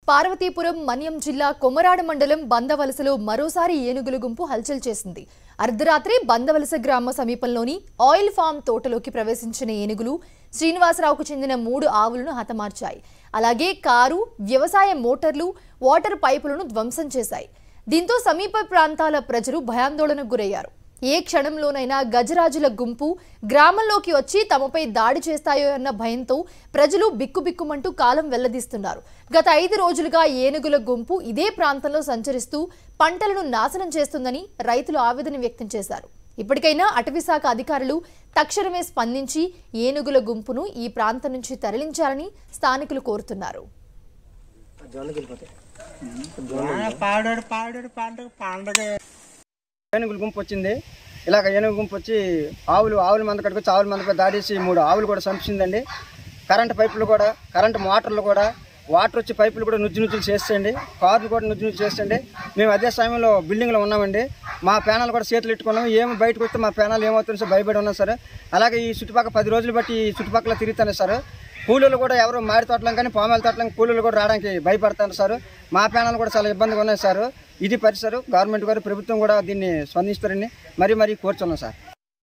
పార్వతీపురం మన్యం జిల్లా కొమరాడ మండలం బందవలసలో మరోసారి ఏనుగుల గుంపు హల్చల్ చేసింది అర్ధరాత్రి బందవలస గ్రామ సమీపంలోని ఆయిల్ ఫామ్ తోటలోకి ప్రవేశించిన ఏనుగులు శ్రీనివాసరావుకు చెందిన మూడు ఆవులను హతమార్చాయి అలాగే కారు వ్యవసాయ మోటార్లు వాటర్ పైపులను ధ్వంసం చేశాయి దీంతో సమీప ప్రాంతాల ప్రజలు భయాందోళనకు గురయ్యారు ఏ క్షణంలోనైనా గజరాజుల గుంపు గ్రామంలోకి వచ్చి తమపై దాడి చేస్తాయో అన్న భయంతో ప్రజలు బిక్కుబిక్కుమంటూ కాలం వెల్లదీస్తున్నారు గత ఐదు రోజులుగా ఏనుగుల గుంపు ఇదే ప్రాంతంలో సంచరిస్తూ పంటలను నాశనం చేస్తుందని రైతులు ఆవేదన వ్యక్తం చేశారు ఇప్పటికైనా అటవీశాఖ అధికారులు తక్షణమే స్పందించి ఏనుగుల గుంపును ఈ ప్రాంతం నుంచి తరలించాలని స్థానికులు కోరుతున్నారు పాడాడు పాడాడు పండుగ పండుగ ఏనుగుల గుంపు వచ్చింది ఇలాగ ఏనుగు గుంపు వచ్చి ఆవులు ఆవుల మంద కట్టుకొచ్చి ఆవుల మందపై దాడేసి మూడు ఆవులు కూడా చంపించిందండి కరెంట్ పైపులు కూడా కరెంట్ మోటార్లు కూడా వాటర్ వచ్చి పైపులు కూడా నుజ్జు నుజ్జులు చేస్తండి కార్లు కూడా నుజ్జు నుజ్జు చేస్తండి మేము అదే సమయంలో బిల్డింగ్లో ఉన్నామండి మా పేనాలు కూడా చేతులు పెట్టుకున్నాం ఏమి బయటకు వస్తే మా పేనాలు ఏమవుతుంది సార్ భయపడి ఉన్నాం సార్ అలాగే ఈ చుట్టుపక్కల పది రోజులు బట్టి ఈ చుట్టుపక్కల తిరుగుతాను సార్ కూలీలు కూడా ఎవరు మాడి తోటలం కానీ పామాయిల తోటలం కూలీలు కూడా రావడానికి భయపడతారు సార్ మా పేనాలు కూడా చాలా ఇబ్బందిగా ఉన్నాయి సార్ ఇది పరిసరం గవర్నమెంట్ గారు ప్రభుత్వం కూడా దీన్ని స్పందిస్తారని మరీ మరీ కోరుచున్నాం సార్